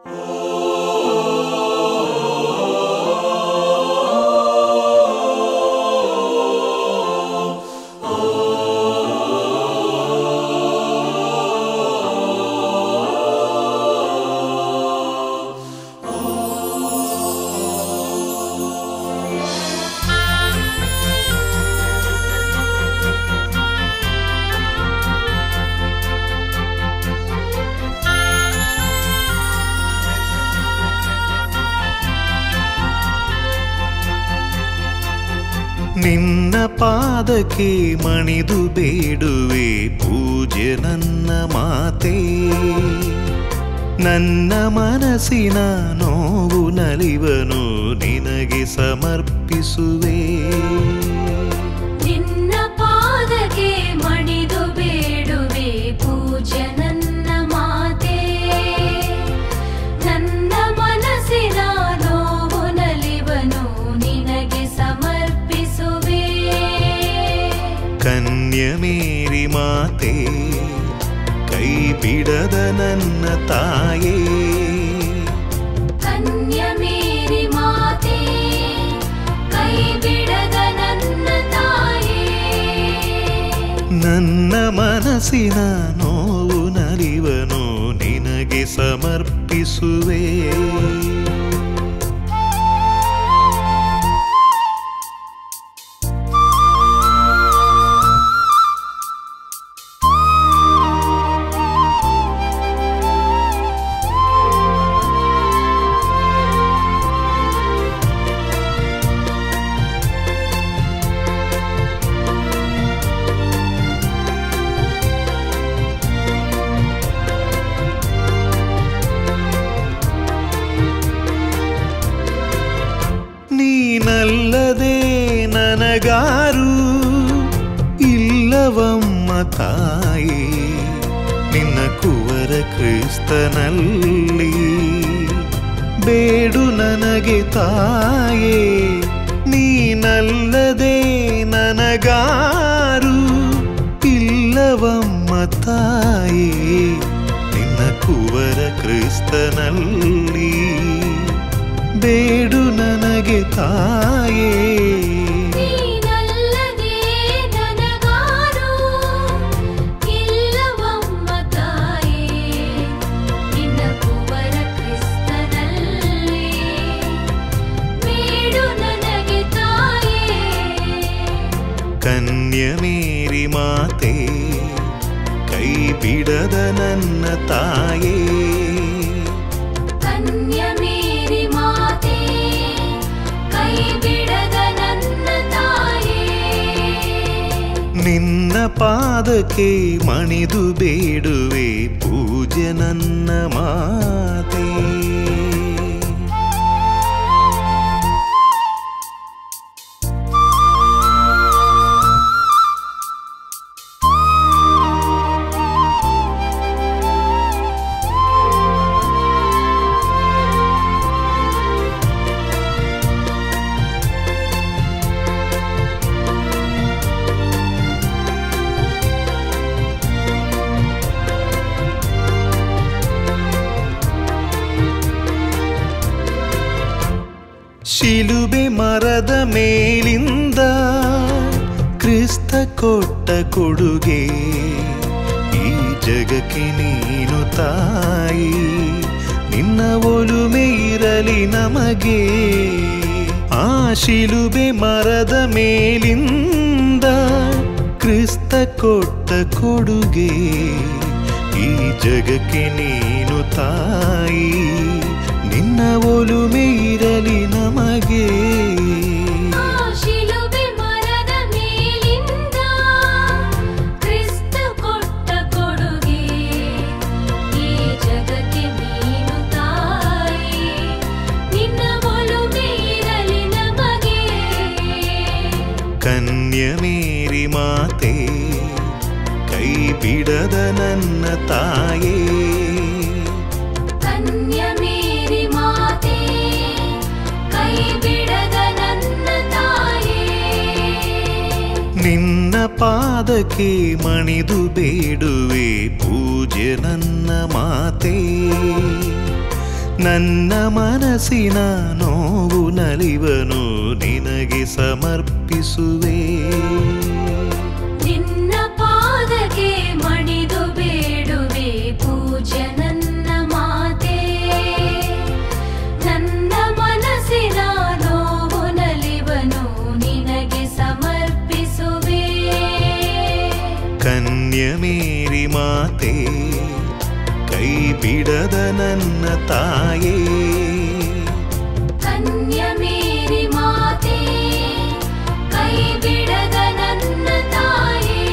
ನಿನ್ನ ಪಾದಕ್ಕೆ ಮಣಿದು ಬೇಡುವೆ ಪೂಜೆ ನನ್ನ ಮಾತೆ ನನ್ನ ಮನಸ್ಸಿನ ನೋವು ನಲಿವನು ನಿನಗೆ ಸಮರ್ಪಿಸುವೆ ನಿನ್ನ ಪಾದಕ್ಕೆ ಮಣಿದು ಬೇಡುವೆ ಪೂಜ್ಯ ನನ್ನ ಮಾತೆ ನನ್ನ ಮನಸ್ಸಿನ ನೋವು ನಲಿವನು ನಿನಗೆ ಸಮರ್ಪಿಸುವೆ ಕನ್ಯ ಮೇರಿ ಮಾತೆ ಕೈ ಬಿಡದ ನನ್ನ ತಾಯೇ ಕನ್ಯ ಮೇರಿ ಮಾತೆ ಕೈ ಬಿಡದ ನನ್ನ ತಾಯೇ ನನ್ನ ಮನಸ್ಸಿನ ನೋವು ನಲಿವನು ನಿನಗೆ ಸಮರ್ಪಿಸುವೆ ನೀನಲ್ಲದೆ ನನಗಾರು ಇಲ್ಲವಮ್ಮ ತಾಯಿ ನಿನ್ನ ಕುವರ ಕ್ರಿಸ್ತನಲ್ಲಿ ಬೇಡು ನನಗೆ ತಾಯೇ ನೀನಲ್ಲದೆ ನನಗಾರು ಇಲ್ಲವಮ್ಮ ತಾಯಿ ನಿನ್ನ ಕುವರ ಕ್ರಿಸ್ತನಲ್ಲಿ ಬೇಡು ನನಗೆ ತಾಯೇ ನೀನಲ್ಲದೆ ನನಗಾರು ಇಲ್ಲವಮ್ಮ ತಾಯೇ ನಿನ್ನ ಕುವರ ಕ್ರಿಸ್ತನಲ್ಲಿ ಬೇಡು ನನಗೆ ತಾಯೇ ಕನ್ಯ ಮೇರಿ ಮಾತೆ ಕೈ ಬಿಡದ ನನ್ನ ತಾಯೇ ಕನ್ಯ ಮೇರಿ ಮಾತೆ ಕೈ ಬಿಡದ ನನ್ನ ತಾಯೇ ನಿನ್ನ ಪಾದಕ್ಕೆ ಮಣಿದು ಬೇಡುವೆ ಪೂಜೆ ನನ್ನ ಮಾತೆ ಶಿಲುಬೆ ಮರದ ಮೇಲಿಂದ ಕ್ರಿಸ್ತ ಕೊಟ್ಟ ಕೊಡುಗೆ ಈ ಜಗಕ್ಕೆ ನೀನು ತಾಯಿ ನಿನ್ನ ಒಲುಮೆ ಇರಲಿ ನಮಗೆ ಆ ಶಿಲುಬೆ ಮರದ ಮೇಲಿಂದ ಕ್ರಿಸ್ತ ಕೊಟ್ಟ ಕೊಡುಗೆ ಈ ಜಗಕ್ಕೆ ನೀನು ತಾಯಿ ನಿನ್ನ ಒಲುಮೆ ಇರಲಿ ನಮಗೆ ಆ ಶಿಲುಬೆ ಮರದ ಮೇಲಿಂದ ಕ್ರಿಸ್ತ ಕೊಟ್ಟ ಕೊಡುಗೆ ಈ ಜಗಕ್ಕೆ ನೀನು ತಾಯಿ ನಿನ್ನ ಒಲುಮೆ ಇರಲಿ ನಮಗೆ ಕನ್ಯ ಮೇರಿ ಮಾತೆ ಕೈ ಬಿಡದ ನನ್ನ ತಾಯೇ ಕನ್ಯ ಮೇರಿ ಮಾತೆ ಕೈ ಬಿಡದ ನನ್ನ ತಾಯೇ ನಿನ್ನ ಪಾದಕ್ಕೆ ಮಣಿದು ಬೇಡುವೆ ಪೂಜೆ ನನ್ನ ಮಾತೆ ನನ್ನ ಮನಸ್ಸಿನ ನೋವು ನಲಿವನು ನಿನಗೆ ಸಮರ್ಪಿಸುವೆ ನಿನ್ನ ಪಾದಕ್ಕೆ ಮಣಿದು ಬೇಡುವೆ ಪೂಜ್ಯ ನನ್ನ ಮಾತೆ ನನ್ನ ಮನಸ್ಸಿನ ನೋವು ನಲಿವನು ನಿನಗೆ ಸಮರ್ಪಿಸುವೆ ಕನ್ಯ ಮೇರಿ ಮಾತೆ ಕೈ ಬಿಡದ ನನ್ನ ತಾಯೇ ಕನ್ಯ ಮೇರಿ ಮಾತೆ ಕೈ ಬಿಡದ ನನ್ನ ತಾಯೇ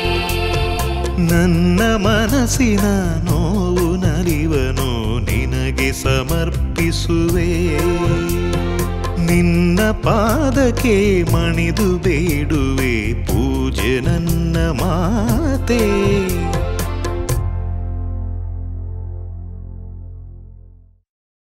ನನ್ನ ಮನಸ್ಸಿನ ನೋವು ನಲಿವನು ನಿನಗೆ ಸಮರ್ಪಿಸುವೆ ನಿನ್ನ ಪಾದಕ್ಕೆ ಮಣಿದು ಬೇಡುವೆ ಪೂಜೆ ನನ್ನ ಮಾತೆ